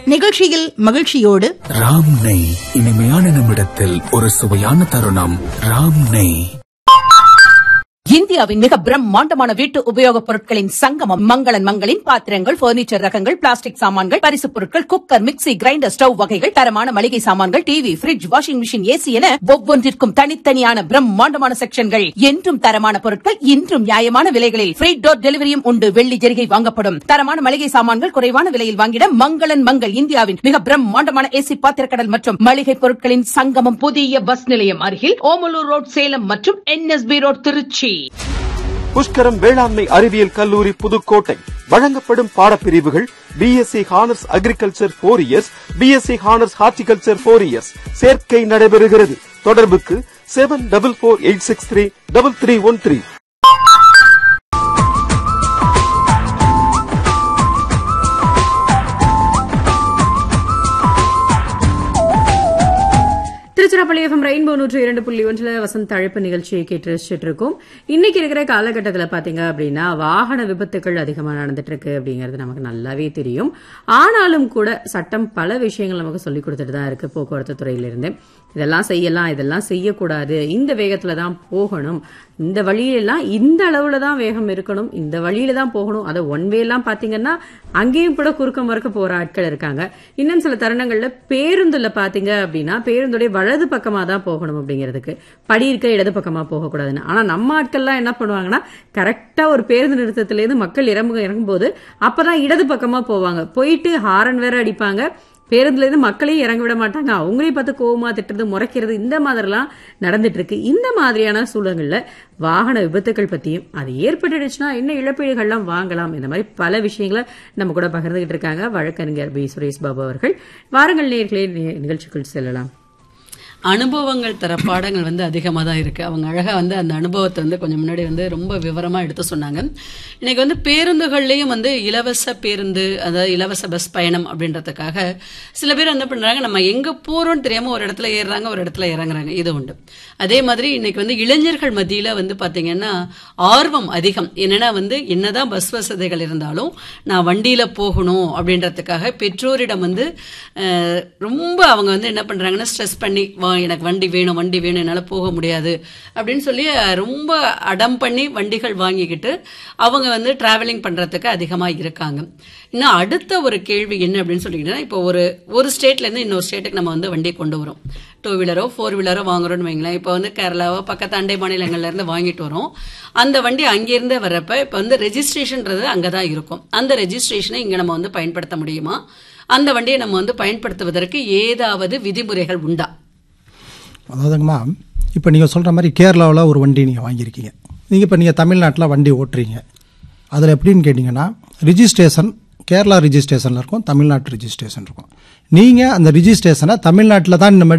நிகழ்ச்சியில் மகிழ்ச்சியோடு ராம் நெய் இனிமையான நிமிடத்தில் ஒரு சுவையான தருணம் ராம் நெய் இந்தியாவின் மிக பிரம்மாண்டமான வீட்டு உபயோகப் பொருட்களின் சங்கமம் மங்களன் மங்களின் பாத்திரங்கள் பர்னிச்சர் ரகங்கள் பிளாஸ்டிக் சாமான்கள் பரிசுப் பொருட்கள் குக்கர் மிக்ஸி கிரைண்டர் ஸ்டவ் வகைகள் தரமான மளிகை சாமான்கள் TV fridge washing machine AC என ஒவ்வொன்றிற்கும் தனித்தனியான பிரம்மாண்டமான செக்ஷன்கள் என்றும் தரமான பொருட்கள் இன்றும் நியாயமான விலைகளில் ஃப்ரீ டோர் டெலிவரியும் உண்டு வெள்ளி ஜெரிகை வாங்கப்படும் தரமான மளிகை சாமான்கள் குறைவான விலையில் வாங்கிட மங்களன் மங்கள் இந்தியாவின் மிக பிரம்மாண்டமான ஏசி பாத்திரக்கடல் மற்றும் மளிகை பொருட்களின் சங்கமம் புதிய பஸ் நிலையம் அருகில் ஓமலூர் ரோட் சேலம் மற்றும் என்எஸ்பி ரோட் திருச்சி புஷ்கரம் வேளாண்மை அறிவியல் கல்லூரி புதுக்கோட்டை வழங்கப்படும் பாடப்பிரிவுகள் BSc honours agriculture four years BSc honours horticulture four years சேர்க்கை நடைபெறுகிறது தொடர்புக்கு seven double four eight six three double three one three Tiruchirappalli FM rainbow நூற்று இரண்டு புள்ளி ஒன்றில் வசந்த் அழைப்பு நிகழ்ச்சியை கேட்டு ரசிச்சுட்டு இருக்கோம் இன்னைக்கு இருக்கிற காலகட்டத்தில் பாத்தீங்க அப்படின்னா வாகன விபத்துகள் அதிகமாக நடந்துட்டு இருக்கு அப்படிங்கிறது நமக்கு நல்லாவே தெரியும் ஆனாலும் கூட சட்டம் பல விஷயங்கள் நமக்கு சொல்லி கொடுத்துட்டு தான் இருக்கு போக்குவரத்து துறையிலிருந்து இதெல்லாம் செய்யலாம் இதெல்லாம் செய்யக்கூடாது இந்த வேகத்துல தான் போகணும் இந்த வழியிலலாம் இந்த அளவுல தான் வேகம் இருக்கணும் இந்த வழியில தான் போகணும் அதை ஒன் வே எல்லாம் பாத்தீங்கன்னா அங்கேயும் கூட குறுக்க மறுக்க போற ஆட்கள் இருக்காங்க இன்னும் சில தருணங்கள்ல பேருந்துல பாத்தீங்க அப்படின்னா பேருந்துடைய வலது பக்கமா தான் போகணும் அப்படிங்கிறதுக்கு படி இருக்க இடது பக்கமா போகக்கூடாதுன்னு ஆனா நம்ம ஆட்கள்லாம் என்ன பண்ணுவாங்கன்னா கரெக்டா ஒரு பேருந்து நிறுத்தத்துல இருந்து மக்கள் இறங்கு இறங்கும்போது அப்பதான் இடது பக்கமா போவாங்க போயிட்டு ஹாரன் வேற அடிப்பாங்க பேருந்துல இருந்து மக்களையும் இறங்க விட மாட்டாங்க அவங்களையும் பார்த்து கோவமா திட்டுறது முறைக்கிறது இந்த மாதிரிலாம் நடந்துட்டு இருக்கு இந்த மாதிரியான சூழல்கள்ல வாகன விபத்துகள் பத்தியும் அது ஏற்பட்டுடுச்சுன்னா என்ன இழப்பீடுகள்லாம் வாங்கலாம் இந்த மாதிரி பல விஷயங்களை நம்ம கூட பகிர்ந்துகிட்டு இருக்காங்க வழக்கறிஞர் பி சுரேஷ் பாபு அவர்கள் வாரங்கள் நேர்களே நிகழ்ச்சிக்குள் செல்லலாம் அனுபவங்கள் தர பாடங்கள் வந்து அதிகமாக தான் இருக்கு அவங்க அழகா வந்து அந்த அனுபவத்தை வந்து கொஞ்சம் முன்னாடி வந்து ரொம்ப விவரமா எடுத்து சொன்னாங்க இன்னைக்கு வந்து பேருந்துகள்லயும் வந்து இலவச பேருந்து அதாவது இலவச பஸ் பயணம் அப்படின்றதுக்காக சில பேர் என்ன பண்றாங்க நம்ம எங்க போறோம்னு தெரியாம ஒரு இடத்துல ஏறுறாங்க ஒரு இடத்துல இறங்குறாங்க இது உண்டு அதே மாதிரி இன்னைக்கு வந்து இளைஞர்கள் மத்தியில வந்து பாத்தீங்கன்னா ஆர்வம் அதிகம் என்னன்னா வந்து என்னதான் பஸ் வசதிகள் இருந்தாலும் நான் வண்டியில போகணும் அப்படின்றதுக்காக பெற்றோரிடம் வந்து அஹ், ரொம்ப அவங்க வந்து என்ன பண்றாங்கன்னா ஸ்ட்ரெஸ் பண்ணி வா எனக்கு வண்டி வேணும் வண்டி வேணும் என்னால் போக முடியாது அப்படின்னு சொல்லி அஹ், ரொம்ப அடம் பண்ணி வண்டிகள் வாங்கிக்கிட்டு அவங்க வந்து டிராவலிங் பண்றதுக்கு அதிகமாக இருக்காங்க இன்னும் அடுத்த ஒரு கேள்வி என்ன அப்படின்னு சொல்லிக்கிட்டீங்கன்னா இப்போ ஒரு ஒரு ஸ்டேட்ல இருந்து இன்னொரு ஸ்டேட்டுக்கு நம்ம வந்து வண்டி கொண்டு வரோம் டூ வீலரோ ஃபோர் வீலரோ வாங்குறோம்னு வைங்களேன் இப்போ வந்து கேரளாவோ பக்கத்து அண்டை மாநிலங்கள்ல இருந்து வாங்கிட்டு வரோம் அந்த வண்டி அங்கிருந்து வரப்ப இப்போ வந்து ரெஜிஸ்ட்ரேஷன்ன்றது அங்கே தான் இருக்கும் அந்த ரெஜிஸ்ட்ரேஷனை இங்கே நம்ம வந்து பயன்படுத்த முடியுமா அந்த வண்டியை நம்ம வந்து பயன்படுத்துவதற்கு ஏதாவது விதிமுறைகள் உண்டா அதாவதுங்கம்மா இப்போ நீங்கள் சொல்கிற மாதிரி கேரளாவில் ஒரு வண்டி நீங்கள் வாங்கியிருக்கீங்க நீங்கள் இப்போ நீங்கள் தமிழ்நாட்டில் வண்டி ஓட்டுறீங்க அதில் எப்படின்னு கேட்டிங்கன்னா ரிஜிஸ்ட்ரேஷன் கேரளா ரிஜிஸ்ட்ரேஷனில் இருக்கும் தமிழ்நாட்டு ரிஜிஸ்ட்ரேஷன் இருக்கும் நீங்கள் அந்த ரிஜிஸ்ட்ரேஷனை தமிழ்நாட்டில் தான் இந்த மாதிரி